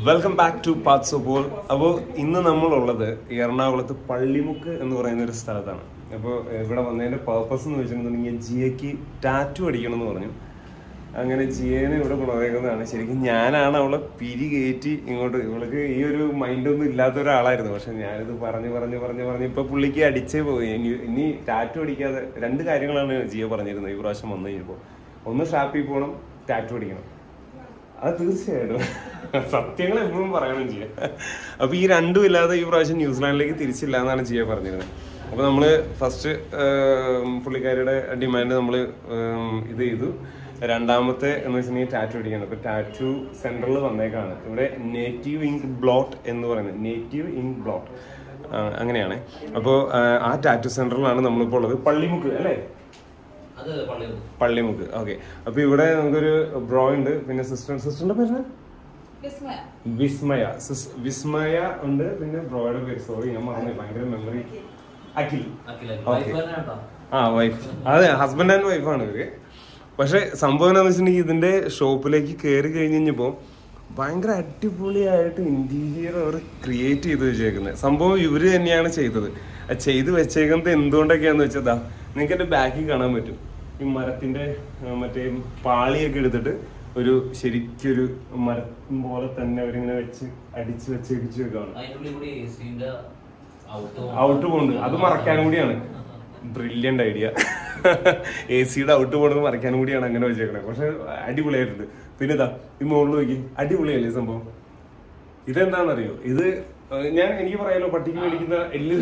Welcome back to paths of Paul അപ്പോൾ ഇന്ന് നമ്മളുള്ളത് എറണാകുളത്ത് പള്ളിമുക്ക് എന്ന് പറയുന്ന ഒരു സ്ഥലത്താണ് അപ്പോൾ ഇവിടെ വന്നതിന്റെ പർപ്പസ് എന്ന് വെച്ചിട്ടുണ്ടെങ്കിൽ ജിയക്ക് ടാറ്റു അടിക്കണം എന്ന് പറഞ്ഞു അങ്ങനെ ജിയനെ ഇവിടെ കൊണ്ടുവന്നേക്കുന്നതാണ് ശരിക്കും ഞാനാണ് അവളെ പിരി കയറ്റി ഇങ്ങോട്ട് ഇവൾക്ക് ഈ ഒരു മൈൻഡൊന്നും ഇല്ലാത്ത ഒരാളായിരുന്നു പക്ഷെ ഞാനിത് പറഞ്ഞ് പറഞ്ഞ് പറഞ്ഞ് പറഞ്ഞ് ഇപ്പൊ പുള്ളിക്ക് അടിച്ചേ പോയി ഇനി ഇനി ടാറ്റു അടിക്കാതെ രണ്ട് കാര്യങ്ങളാണ് ജിയ പറഞ്ഞിരുന്നത് ഈ പ്രാവശ്യം വന്നു കഴിഞ്ഞപ്പോൾ ഒന്ന് ഷാപ്പിൽ പോകണം ടാറ്റു അടിക്കണം അത് തീർച്ചയായിട്ടും സത്യങ്ങൾ എപ്പോഴും പറയണം ചെയ്യാം അപ്പൊ ഈ രണ്ടും ഇല്ലാതെ ഈ പ്രാവശ്യം ന്യൂസിലാൻഡിലേക്ക് തിരിച്ചില്ല എന്നാണ് ജിയ പറഞ്ഞിരുന്നത് അപ്പൊ നമ്മള് ഫസ്റ്റ് പുള്ളിക്കാരിയുടെ ഡിമാൻഡ് നമ്മൾ ഇത് ചെയ്തു രണ്ടാമത്തെ എന്ന് വെച്ചിട്ടുണ്ടെങ്കിൽ ടാറ്റു അടിക്കണം അപ്പൊ ടാറ്റു സെന്ററിൽ വന്നേക്കാണ് ഇവിടെ നേറ്റീവ് ഇങ്ക് ബ്ലോട്ട് എന്ന് പറയുന്നത് നേറ്റീവ് ഇങ്ക് ബ്ലോട്ട് അങ്ങനെയാണ് അപ്പോൾ ആ ടാറ്റു സെന്ററിലാണ് നമ്മളിപ്പോൾ ഉള്ളത് പള്ളിമുക്ക് അല്ലേ അത് പള്ളി പള്ളിമുക്ക് ഓക്കെ അപ്പൊ ഇവിടെ നമുക്കൊരു ബ്രോ ഉണ്ട് പിന്നെ സിസ്റ്റർ സിസ്റ്ററിന്റെ പേര് വിസ്മയ വിസ്മയ സിസ്- വിസ്മയ ഉണ്ട് പിന്നെ ബ്രോയുടെ പേര് സോറി ഞാൻ മറന്നു ഭയങ്കര memory Akhil Akhila Okay. Wife തന്നെ കേട്ടോ ആ വൈഫ് അതെ ഹസ്ബൻഡ് ആൻഡ് വൈഫാണ് ഇവര് പക്ഷെ സംഭവം എന്താണെന്ന് വെച്ചിട്ടുണ്ടെങ്കിൽ ഇതിന്റെ ഷോപ്പിലേക്ക് കയറി കഴിഞ്ഞ് കഴിഞ്ഞപ്പോ ഭയങ്കര അടിപൊളിയായിട്ട് ഇന്റീരിയർ അവർ ക്രിയേറ്റ് ചെയ്ത് വെച്ചേക്കുന്നത് സംഭവം ഇവര് തന്നെയാണ് ചെയ്തത് അത് ചെയ്ത് വെച്ചേക്കുന്നത് എന്തുകൊണ്ടൊക്കെയാന്ന് വെച്ചതാ നിങ്ങൾക്ക് എന്റെ ബാക്കിൽ കാണാൻ പറ്റും ഈ മരത്തിന്റെ ആ, മറ്റേ പാളിയൊക്കെ എടുത്തിട്ട് ഒരു ശരിക്കൊരു മരം പോലെ തന്നെ അവരിങ്ങനെ വെച്ച് അടിച്ച് വെച്ചേക്കിച്ച് വെക്കാണ് അതിന്റെ ഉള്ളിൽ കൂടി എസിന്റെ ഔട്ട് ഔട്ട് പോകുന്നുണ്ട് അത് മറക്കാൻ കൂടിയാണ് ബ്രില്യന്റ് ഐഡിയ എ സിയുടെ ഔട്ട് പോകുന്നത് മറക്കാൻ കൂടിയാണ് അങ്ങനെ വെച്ചേക്കണത് പക്ഷെ അടിപൊളിയായിട്ടുണ്ട് പിന്നെ ഇതാ ഈ മുകളിൽ നോക്കി അടിപൊളിയല്ലേ ഈ സംഭവം ഇതെന്താണെന്നറിയോ ഇത് ഏഹ്, ഞാൻ എനിക്ക് പറയാലോ പട്ടിക്ക് മേടിക്കുന്ന എല്ല്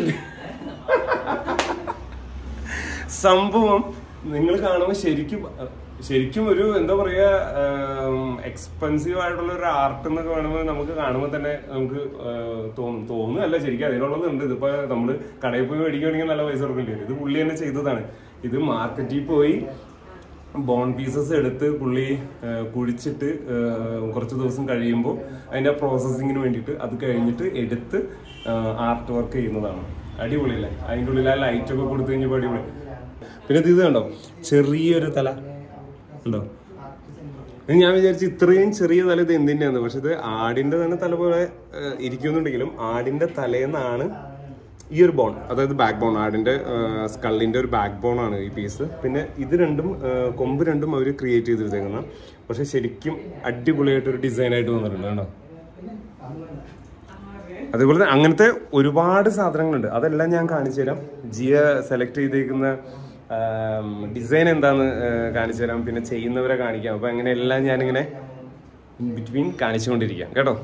സംഭവം നിങ്ങൾ കാണുമ്പോൾ ശരിക്കും അഹ്, ശരിക്കും ഒരു എന്താ പറയാ എക്സ്പെൻസീവ് ആയിട്ടുള്ള ഒരു ആർട്ട് എന്നൊക്കെ കാണുമ്പോൾ നമുക്ക് കാണുമ്പോൾ തന്നെ നമുക്ക് ആഹ്, തോന്നും തോന്നുന്നല്ല ശരിക്കും അതിനുള്ളത് ഉണ്ട് ഇതിപ്പോ നമ്മള് കടയിൽ പോയി മേടിക്കുകയാണെങ്കിൽ നല്ല പൈസ കൊടുക്കേണ്ടി വരും ഇത് പുള്ളി തന്നെ ചെയ്തതാണ് ഇത് മാർക്കറ്റിൽ പോയി ബോൺ പീസസ് എടുത്ത് പുള്ളി ആ, കുഴിച്ചിട്ട് ആ, കുറച്ച് ദിവസം കഴിയുമ്പോൾ അതിന്റെ പ്രോസസ്സിങ്ങിന് വേണ്ടിയിട്ട് അത് കഴിഞ്ഞിട്ട് എടുത്ത് ആർട്ട് വർക്ക് ചെയ്യുന്നതാണ് അടിപൊളിയല്ലേ അതിൻ്റെ ഉള്ളിൽ ആ ലൈറ്റ് ഒക്കെ കൊടുത്തു കഴിഞ്ഞപ്പോൾ അടിപൊളി പിന്നെ ഇത് കണ്ടോ ചെറിയൊരു തല ഉണ്ടോ ഇത് ഞാൻ വിചാരിച്ചു ഇത്രയും ചെറിയ തല ഇത് എന്തിൻ്റെയാണ് പക്ഷെ ഇത് ആടിന്റെ തന്നെ തല പോലെ ആ, ഇരിക്കുന്നുണ്ടെങ്കിലും ആടിന്റെ തലേന്നാണ് ഈ ഒരു ബോൺ അതായത് ബാക്ക് ബോൺ ആടിന്റെ സ്കള്ളിന്റെ ഒരു ബാക്ക് ബോൺ ആണ് ഈ പീസ് പിന്നെ ഇത് രണ്ടും ആ, കൊമ്പ് രണ്ടും അവർ ക്രിയേറ്റ് ചെയ്തിരുന്നേക്കുന്ന പക്ഷെ ശരിക്കും അടിപൊളിയായിട്ട് ഒരു ഡിസൈൻ ആയിട്ട് വന്നിട്ടുണ്ട് കേട്ടോ അതേപോലെ തന്നെ അങ്ങനത്തെ ഒരുപാട് സാധനങ്ങളുണ്ട് അതെല്ലാം ഞാൻ കാണിച്ചു തരാം ജിയ സെലക്ട് ചെയ്തേക്കുന്ന ഡിസൈൻ എന്താന്ന് ആ, കാണിച്ചു തരാം പിന്നെ ചെയ്യുന്നവരെ കാണിക്കാം അപ്പൊ അങ്ങനെ എല്ലാം ഞാനിങ്ങനെ ബിറ്റ്വീൻ കാണിച്ചുകൊണ്ടിരിക്കാം കേട്ടോ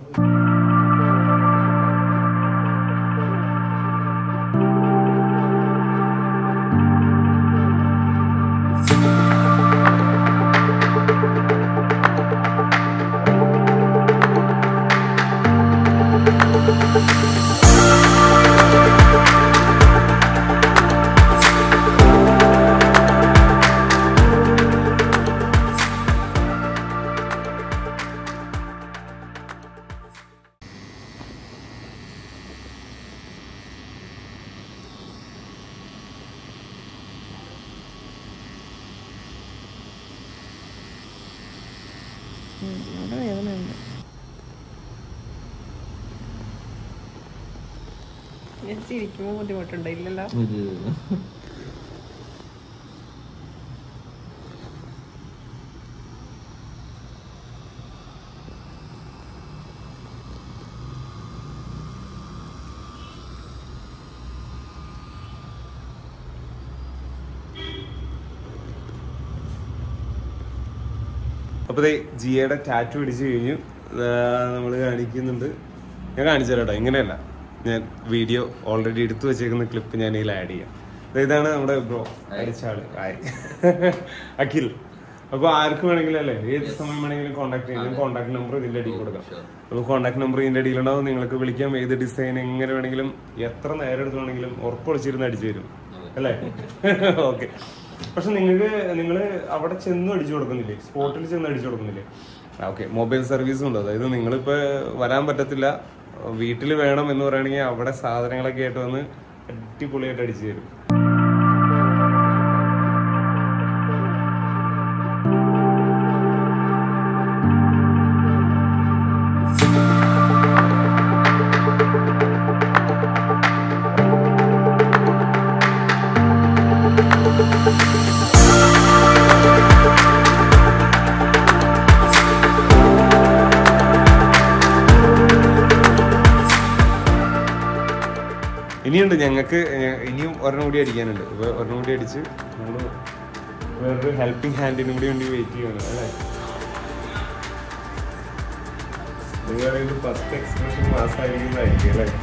അവിടെ വേദനയുണ്ട് ഞാൻ ചിരിക്കുമ്പോൾ ബുദ്ധിമുട്ടുണ്ടോ ഇല്ലല്ലോ അപ്പൊ ദേ ജിയയുടെ ടാറ്റു പിടിച്ചു കഴിഞ്ഞു നമ്മൾ കാണിക്കുന്നുണ്ട് ഞാൻ കാണിച്ചു തരാം കേട്ടോ ഇങ്ങനെയല്ല ഞാൻ വീഡിയോ ഓൾറെഡി എടുത്തു വെച്ചേക്കുന്ന ക്ലിപ്പ് ഞാൻ ഇതിൽ ആഡ് ചെയ്യാം ദേ ഇതാണ് നമ്മുടെ ബ്രോ അടിച്ച ആള് ആയി അഖിൽ അപ്പൊ ആർക്ക് വേണമെങ്കിലും അല്ലേ ഏത് സമയം വേണമെങ്കിലും കോൺടാക്ട് ചെയ്യാം കോൺടാക്ട് നമ്പർ ഇതിന്റെ അടിയിൽ കൊടുക്കാം അപ്പൊ കോൺടാക്ട് നമ്പർ ഇതിന്റെ അടിയിലുണ്ടാവും നിങ്ങൾക്ക് വിളിക്കാം ഏത് ഡിസൈൻ എങ്ങനെ വേണമെങ്കിലും എത്ര നേരം എടുത്തുവാണെങ്കിലും ഉറപ്പൊളിച്ചിരുന്ന് അടിച്ചു തരും അല്ലേ ഓക്കെ പക്ഷെ നിങ്ങൾക്ക് നിങ്ങൾ അവിടെ ചെന്ന് അടിച്ചു കൊടുക്കുന്നില്ലേ സ്പോട്ടിൽ ചെന്ന് അടിച്ചു കൊടുക്കുന്നില്ലേ ഓക്കെ മൊബൈൽ സർവീസും ഉണ്ട് അതായത് നിങ്ങളിപ്പോ വരാൻ പറ്റത്തില്ല വീട്ടിൽ വേണം എന്ന് പറയുകയാണെങ്കിൽ അവിടെ സാധനങ്ങളൊക്കെ ആയിട്ട് വന്ന് അടിപൊളിയായിട്ട് അടിച്ചു തരും Thank ഇനിയുണ്ട് ഞങ്ങൾക്ക് ഇനിയും ഒരെണ്ണം കൂടി അടിക്കാനുണ്ട് ഇപ്പൊ ഒരെണ്ണം കൂടി അടിച്ച് നമ്മള് വേറൊരു ഹെൽപ്പിംഗ് ഹാൻഡിനും കൂടി വേണ്ടി വെയിറ്റ് ചെയ്യണം അല്ലേ നിങ്ങൾ ഫസ്റ്റ് എക്സ്പ്രഷൻ മാസമായിരിക്കുന്നതായിരിക്കും അല്ലേ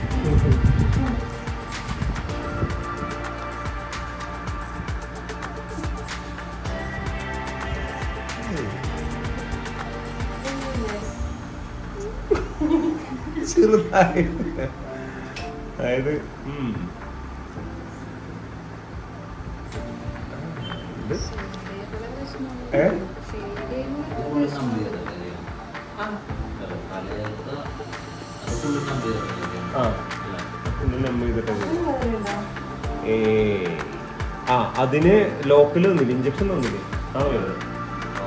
ചെറുതായി അതായത് ഉം. ഇത്? ഏ? ഇത് full numb ചെയ്തതല്ലേ? അല്ല, തലയൊക്കെ അത് full numb ചെയ്തതല്ലേ? ആ അല്ല. ഒന്ന് നമ്മ ചെയ്തിട്ടുണ്ട് ഏ ആ അതിന് ലോക്കൽ തന്നില്ല ഇഞ്ചക്ഷൻ തന്നില്ലേ ആ ഉള്ളത്. ഓ.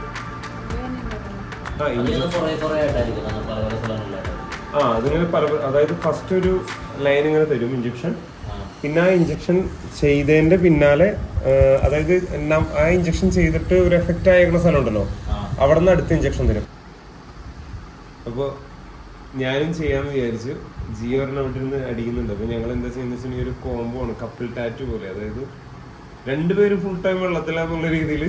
ആ അത് ഇഞ്ചക്ഷൻ ഇത് കുറേ കുറേ ആയിട്ടായിരിക്കും നമ്മൾ പല പല സ്ഥലങ്ങളിലായിട്ട് ആ അതിങ്ങനെ പല അതായത് ഫസ്റ്റ് ഒരു ലൈൻ ഇങ്ങനെ തരും ഇഞ്ചക്ഷൻ ആ പിന്നെ ആ ഇഞ്ചക്ഷൻ ചെയ്തതിന്റെ പിന്നാലെ ആ, അതായത് നം- ആ ഇഞ്ചക്ഷൻ ചെയ്തിട്ട് ഒരു എഫക്റ്റ് ആയിരിക്കുന്ന സ്ഥലം ഉണ്ടല്ലോ ആ അവിടെ നിന്ന് അടുത്ത ഇഞ്ചക്ഷൻ തരും അപ്പോൾ ഞാനും ചെയ്യാന്ന് വിചാരിച്ചു ജിയോ ഒരെണ്ണം അവിടെ ഇരുന്ന് അടിക്കുന്നുണ്ട് അപ്പോൾ ഞങ്ങൾ എന്താ ചെയ്യുന്നത് വെച്ചാൽ ഒരു കോംബോ ആണ് കപ്പിൾ ടാറ്റു പോലെ അതായത് രണ്ടുപേരും ഫുൾ ടൈം വെള്ളത്തിലാന്നുള്ള രീതിയിൽ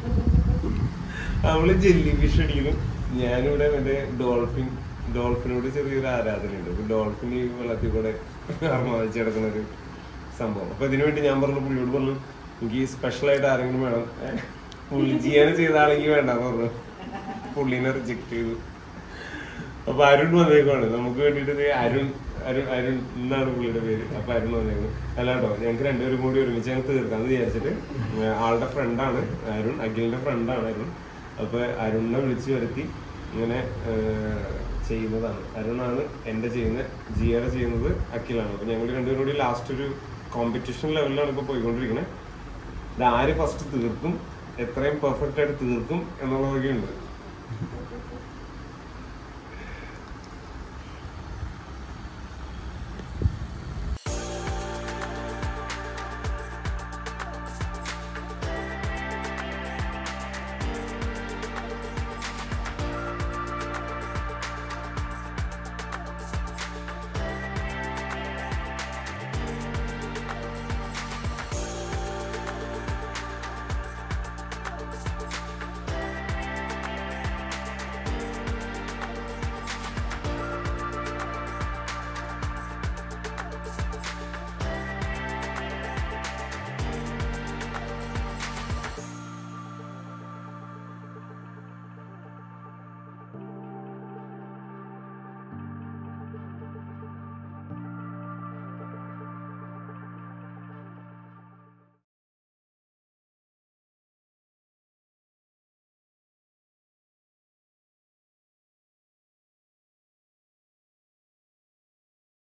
അവള് ജെല്ലി ഫിഷ് അടിക്കുന്നു ഞാനിവിടെ മറ്റേ ഡോൾഫിൻ ഡോൾഫിനോട് ചെറിയൊരു ആരാധനയുണ്ട് അപ്പൊ ഡോൾഫിൻ ഈ വെള്ളത്തിൽ കൂടെ അർമാദിച്ച് കിടക്കുന്ന ഒരു സംഭവം അപ്പൊ ഇതിനു വേണ്ടി ഞാൻ പറഞ്ഞു പുള്ളിയോട് പറഞ്ഞു എനിക്ക് സ്പെഷ്യൽ ആയിട്ട് ആരെങ്കിലും വേണം ഏ, പുള്ളി ജിയാണ് ചെയ്ത ആളെങ്കിൽ വേണ്ടെന്ന് പറഞ്ഞു പുള്ളീനെ റിജക്ട് ചെയ്തു അപ്പൊ അരുൺ വന്നേക്കുവാണ് നമുക്ക് വേണ്ടിട്ട് ദേ അരുൺ അരുൺ അരുൺ എന്നാണ് പുള്ളിയുടെ പേര് അപ്പൊ അരുൺ വന്നേക്കും അല്ലാട്ടോ ഞങ്ങൾക്ക് രണ്ടുപേരും കൂടി ഒരുമിച്ച് ഞങ്ങൾ തീർക്കാന്ന് വിചാരിച്ചിട്ട് ഏർ ആളുടെ ഫ്രണ്ടാണ് അരുൺ അഖിലിന്റെ ഫ്രണ്ടാണ് അരുൺ അപ്പൊ അരുണിനെ വിളിച്ചു വരുത്തി ഇങ്ങനെ ഏർ, ചെയ്യുന്നതാണ് അരുണാണ് എന്റെ ചെയ്യുന്ന ജിയുടെ ചെയ്യുന്നത് അഖിലാണ് അപ്പൊ ഞങ്ങൾ രണ്ടുപേരും കൂടി ലാസ്റ്റ് ഒരു കോമ്പറ്റീഷൻ ലെവലിലാണ് ഇപ്പൊ പോയിക്കൊണ്ടിരിക്കുന്നത് ഇത് ആര് ഫസ്റ്റ് തീർക്കും എത്രയും പെർഫെക്റ്റ് ആയിട്ട് തീർക്കും എന്നുള്ളതൊക്കെ ഉണ്ട്